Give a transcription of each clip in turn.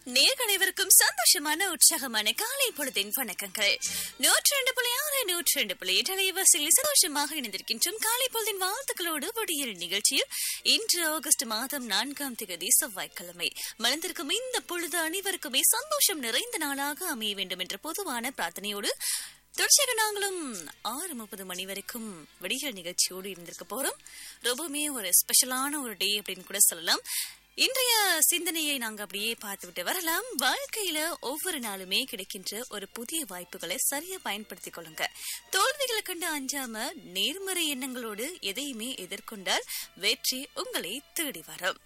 நேர்களைவருக்கும் சந்தோஷமான உற்சாகமான காலை பொழுதின் வணக்கங்கள் நூற்றி ரெண்டு புள்ளி ஆறு நூற்றி ரெண்டு புள்ளி எட்டு அலைவரிசையில் சந்தோஷமாக இணைந்திருக்கின்றோம் காலை பொழுதின் வாழ்த்துக்களோடு விடியல் நிகழ்ச்சியில் இன்று ஆகஸ்ட் மாதம் நான்காம் தேதி செவ்வாய்க்கிழமை மலர்ந்திருக்கும் இந்த பொழுது அனைவருக்குமே சந்தோஷம் நிறைந்த நாளாக அமைய வேண்டும் என்ற பொதுவான பிரார்த்தனையோடு தொடர்ச்சியாக நாங்களும் ஆறு முப்பது மணி வரைக்கும் விடியல் நிகழ்ச்சியோடு இருந்திருக்க போறோம் ரொம்பவுமே ஒரு ஸ்பெஷலான ஒரு டே அப்படின்னு கூட சொல்லலாம் இன்றைய சிந்தனையை நாங்க அப்படியே பார்த்துவிட்டு வரலாம் வாழ்க்கையில ஒவ்வொரு நாளுமே கிடைக்கின்ற ஒரு புதிய வாய்ப்புகளை சரியா பயன்படுத்திக் கொள்ளுங்க தோல்விகளை கண்டு அஞ்சாம நேர்மறை எண்ணங்களோடு எதையுமே எதிர்கொண்டால் வெற்றி உங்களை தேடி வரும்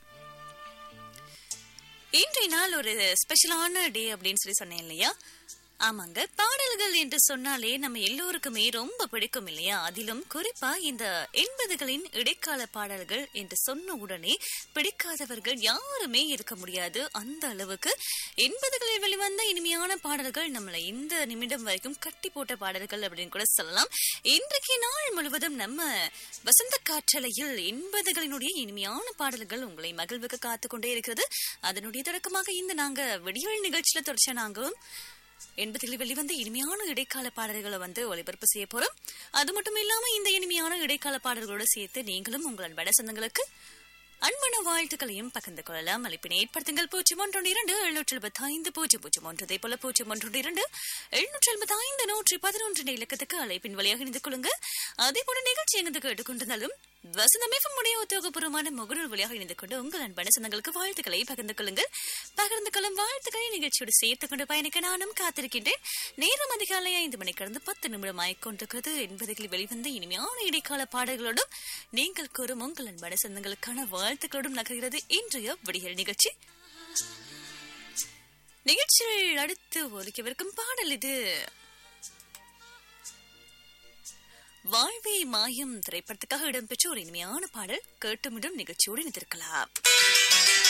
இன்றைய நாள் ஒரு ஸ்பெஷலான டே அப்படின்னு சொல்லி சொன்னேன் இல்லையா ஆமாங்க பாடல்கள் என்று சொன்னாலே நம்ம எல்லோருக்குமே ரொம்ப பிடிக்கும் இல்லையா அதிலும் குறிப்பா இந்த எண்பதுகளின் இடைக்கால பாடல்கள் என்று சொன்ன உடனே பிடிக்காதவர்கள் யாருமே இருக்க முடியாது அந்த அளவுக்கு எண்பதுகளில் வெளிவந்த இனிமையான பாடல்கள் நம்மளை இந்த நிமிடம் வரைக்கும் கட்டி போட்ட பாடல்கள் அப்படின்னு கூட சொல்லலாம் இன்றைக்கு நாள் முழுவதும் நம்ம வசந்த காற்றலையில் எண்பதுகளினுடைய இனிமையான பாடல்கள் உங்களை மகிழ்வுக்கு காத்துக்கொண்டே இருக்கிறது அதனுடைய தொடக்கமாக இந்த நாங்க விடியல் நிகழ்ச்சியில தொடர்ச்சியா நாங்களும் எண்பதுகளில் வெளிவந்த இனிமையான இடைக்கால பாடல்களை வந்து ஒளிபரப்பு செய்ய போறோம் அது மட்டும் இல்லாம இந்த இனிமையான இடைக்கால பாடல்களோடு சேர்த்து நீங்களும் உங்கள் வட சொந்தங்களுக்கு அன்பான வாழ்த்துக்களையும் பகிர்ந்து கொள்ளலாம் அழைப்பினை ஏற்படுத்துங்கள் பூஜ்ஜியம் ஒன்று இரண்டு எழுநூற்றி எழுபத்தி ஐந்து பூஜ்ஜியம் பூஜ்ஜியம் ஒன்று அதே போல பூஜ்ஜியம் ஒன்று இரண்டு எழுநூற்றி எழுபத்தி ஐந்து நூற்றி பதினொன்று இலக்கத்துக்கு அழைப்பின் வழியாக இணைந்து கொள்ளுங்க அதே போல நிகழ்ச்சி எங்கு கேட்டுக்கொண்டிருந்தாலும் வசந்தமேஃபம் உடைய உத்தியோகபூர்வமான முகநூல் வழியாக இணைந்து கொண்டு உங்கள் அன்பான சொந்தங்களுக்கு வாழ்த்துக்களை பகிர்ந்து கொள்ளுங்கள் பகிர்ந்து கொள்ளும் வாழ்த்துக்களை நிகழ்ச்சியோடு சேர்த்துக் கொண்டு பயணிக்க நானும் காத்திருக்கின்றேன் நேரம் அதிகாலை ஐந்து மணி கடந்து பத்து நிமிடம் ஆய்கொண்டிருக்கிறது என்பதில் வெளிவந்த இனிமையான இடைக்கால பாடல்களோடும் நீங்கள் கூறும் உங்கள் அன்பான சொந்தங்களுக்கான வாழ்த்துக்களோடும் நகர்கிறது இன்றைய விடியல் நிகழ்ச்சி நிகழ்ச்சியில் அடுத்து ஒலிக்கவிருக்கும் பாடல் இது வாழ்வே மாயம் திரைப்படத்துக்காக இடம்பெற்ற ஒரு இனிமையான பாடல் கேட்டுமிடும் நிகழ்ச்சியோடு இணைந்திருக்கலாம்